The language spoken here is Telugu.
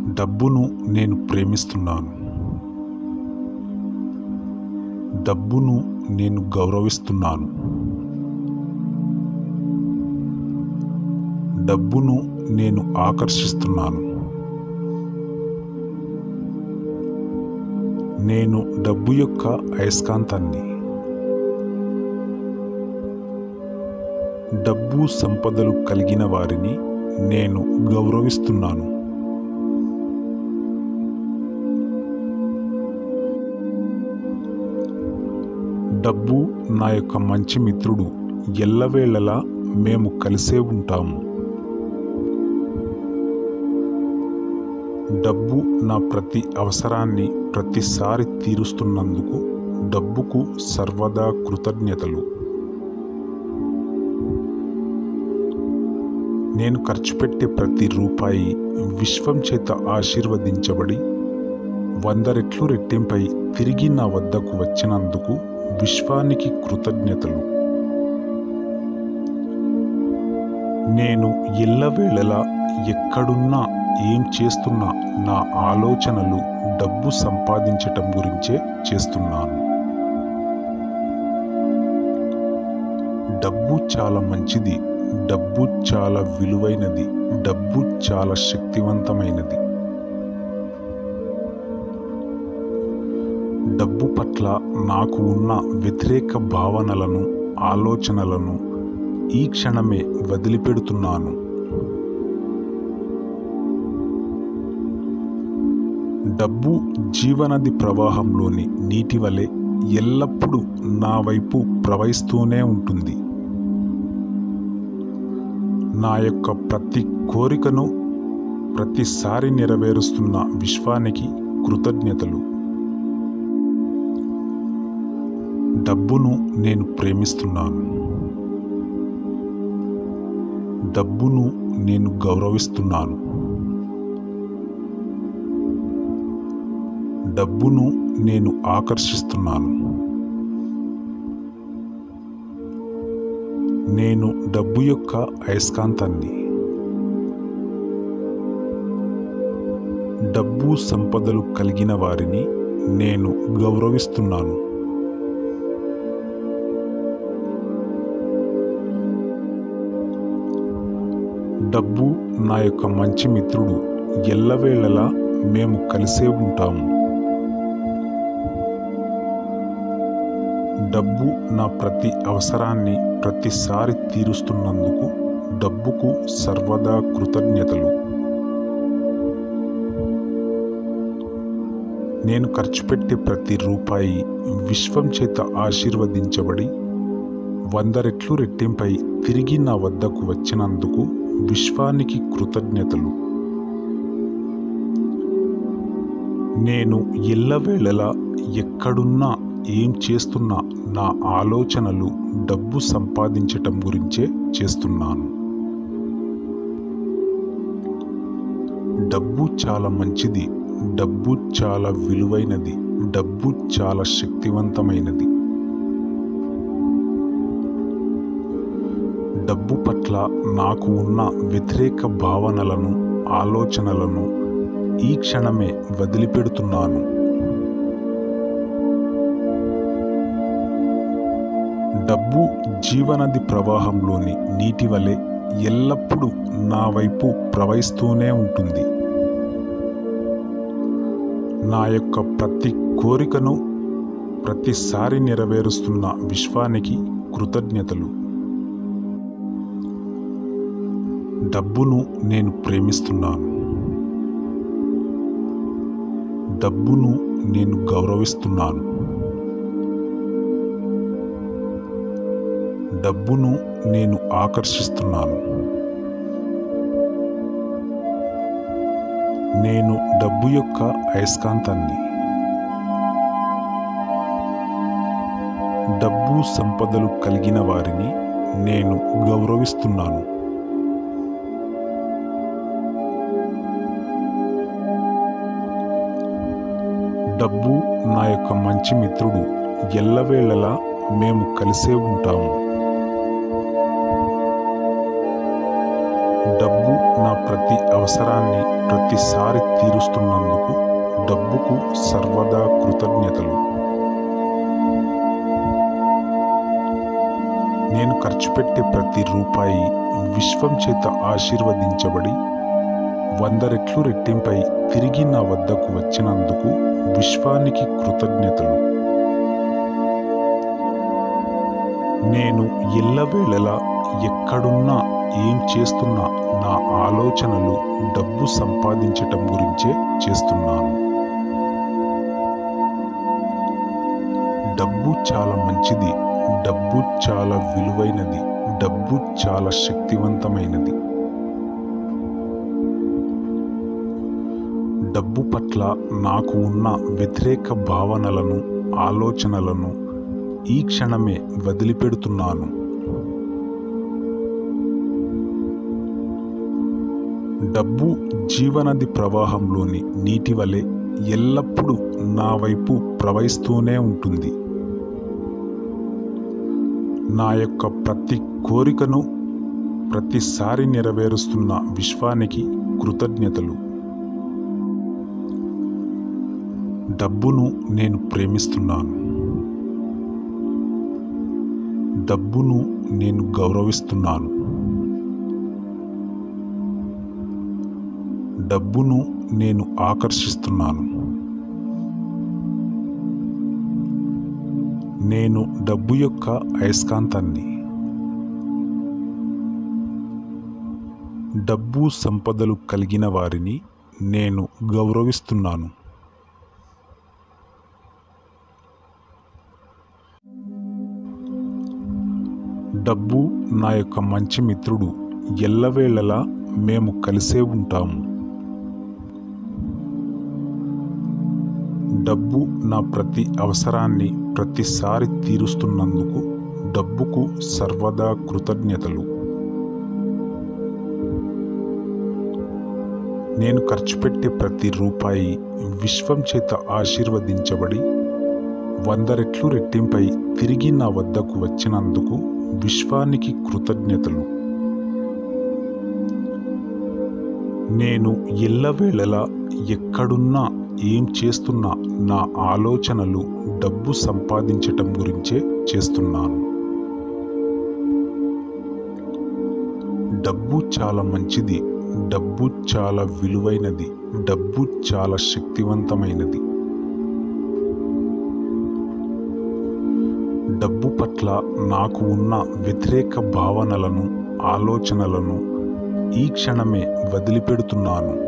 డబ్బును నేను ప్రేమిస్తున్నాను డబ్బును నేను గౌరవిస్తున్నాను డబ్బును నేను ఆకర్షిస్తున్నాను నేను డబ్బు యొక్క అయస్కాంతాన్ని డబ్బు సంపదలు కలిగిన వారిని నేను గౌరవిస్తున్నాను డబ్బు నా యొక్క మంచి మిత్రుడు ఎల్లవేళలా మేము కలిసే ఉంటాము డబ్బు నా ప్రతి అవసరాన్ని ప్రతిసారి తీరుస్తున్నందుకు డబ్బుకు సర్వదా కృతజ్ఞతలు నేను ఖర్చు పెట్టే ప్రతి రూపాయి విశ్వం చేత ఆశీర్వదించబడి వంద రెట్లు రెట్టింపై తిరిగి నా వద్దకు వచ్చినందుకు విశ్వానికి కృతజ్ఞతలు నేను ఎల్లవేళలా ఎక్కడున్నా ఏం చేస్తున్నా నా ఆలోచనలు డబ్బు సంపాదించటం గురించే చేస్తున్నాను డబ్బు చాలా మంచిది డబ్బు చాలా విలువైనది డబ్బు చాలా శక్తివంతమైనది డబ్బు పట్ల నాకు ఉన్న వ్యతిరేక భావనలను ఆలోచనలను ఈ క్షణమే వదిలిపెడుతున్నాను డబ్బు జీవనది ప్రవాహంలోని నీటి వలె ఎల్లప్పుడూ నా వైపు ప్రవహిస్తూనే ఉంటుంది నా యొక్క ప్రతి కోరికను ప్రతిసారి నెరవేరుస్తున్న విశ్వానికి కృతజ్ఞతలు డబ్బును నేను ప్రేమిస్తున్నాను డబ్బును నేను గౌరవిస్తున్నాను డబ్బును నేను ఆకర్షిస్తున్నాను నేను డబ్బు యొక్క అయస్కాంతాన్ని డబ్బు సంపదలు కలిగిన వారిని నేను గౌరవిస్తున్నాను డబ్బు నా యొక్క మంచి మిత్రుడు ఎల్లవేళలా మేము కలిసే ఉంటాము డబ్బు నా ప్రతి అవసరాన్ని ప్రతిసారి తీరుస్తున్నందుకు డబ్బుకు సర్వదా కృతజ్ఞతలు నేను ఖర్చు పెట్టే ప్రతి రూపాయి విశ్వం చేత ఆశీర్వదించబడి వంద రెట్లు రెట్టింపై తిరిగి నా వద్దకు వచ్చినందుకు విశ్వానికి కృతజ్ఞతలు నేను ఎల్లవేళలా ఎక్కడున్నా ఏం చేస్తున్నా నా ఆలోచనలు డబ్బు సంపాదించటం గురించే చేస్తున్నాను డబ్బు చాలా మంచిది డబ్బు చాలా విలువైనది డబ్బు చాలా శక్తివంతమైనది డబ్బు పట్ల నాకు ఉన్న వ్యతిరేక భావనలను ఆలోచనలను ఈ క్షణమే వదిలిపెడుతున్నాను డబ్బు జీవనది ప్రవాహంలోని నీటి వలె ఎల్లప్పుడూ నా వైపు ప్రవహిస్తూనే ఉంటుంది నా యొక్క ప్రతి కోరికను ప్రతిసారి నెరవేరుస్తున్న విశ్వానికి కృతజ్ఞతలు డబ్బును నేను ప్రేమిస్తున్నాను డబ్బును నేను గౌరవిస్తున్నాను డబ్బును నేను ఆకర్షిస్తున్నాను నేను డబ్బు యొక్క అయస్కాంతాన్ని డబ్బు సంపదలు కలిగిన వారిని నేను గౌరవిస్తున్నాను డబ్బు నా యొక్క మంచి మిత్రుడు ఎల్లవేళలా మేము కలిసే ఉంటాము డబ్బు నా ప్రతి అవసరం అవసరాన్ని ప్రతిసారి తీరుస్తున్నందుకు డబ్బుకు సర్వదా కృతజ్ఞతలు నేను ఖర్చు పెట్టే ప్రతి రూపాయి విశ్వం చేత ఆశీర్వదించబడి వంద రెట్లు రెట్టింపై తిరిగి నా వద్దకు వచ్చినందుకు విశ్వానికి కృతజ్ఞతలు నేను ఎల్లవేళలా ఎక్కడున్నా ఏం చేస్తున్నా నా ఆలోచనలు డబ్బు సంపాదించటం గురించే చేస్తున్నాను డబ్బు చాలా మంచిది డబ్బు చాలా విలువైనది డబ్బు చాలా శక్తివంతమైనది డబ్బు పట్ల నాకు ఉన్న వ్యతిరేక భావనలను ఆలోచనలను ఈ క్షణమే వదిలిపెడుతున్నాను డబ్బు జీవనది ప్రవాహంలోని నీటి వలె ఎల్లప్పుడూ నా వైపు ప్రవహిస్తూనే ఉంటుంది నా యొక్క ప్రతి కోరికను ప్రతిసారి నెరవేరుస్తున్న విశ్వానికి కృతజ్ఞతలు డబ్బును నేను ప్రేమిస్తున్నాను డబ్బును నేను గౌరవిస్తున్నాను డబ్బును నేను ఆకర్షిస్తున్నాను నేను డబ్బు యొక్క అయస్కాంతాన్ని డబ్బు సంపదలు కలిగిన వారిని నేను గౌరవిస్తున్నాను డబ్బు నా యొక్క మంచి మిత్రుడు ఎల్లవేళలా మేము కలిసే ఉంటాము డబ్బు నా ప్రతి అవసరాన్ని ప్రతిసారి తీరుస్తున్నందుకు డబ్బుకు సర్వదా కృతజ్ఞతలు నేను ఖర్చు పెట్టే ప్రతి రూపాయి విశ్వం చేత ఆశీర్వదించబడి వంద రెట్లు రెట్టింపై తిరిగి నా వద్దకు వచ్చినందుకు విశ్వానికి కృతజ్ఞతలు నేను ఎల్లవేళలా ఎక్కడున్నా ఏం చేస్తున్నా నా ఆలోచనలు డబ్బు సంపాదించటం గురించే చేస్తున్నాను డబ్బు చాలా మంచిది డబ్బు చాలా విలువైనది డబ్బు చాలా శక్తివంతమైనది డబ్బు పట్ల నాకు ఉన్న వ్యతిరేక భావనలను ఆలోచనలను ఈ క్షణమే వదిలిపెడుతున్నాను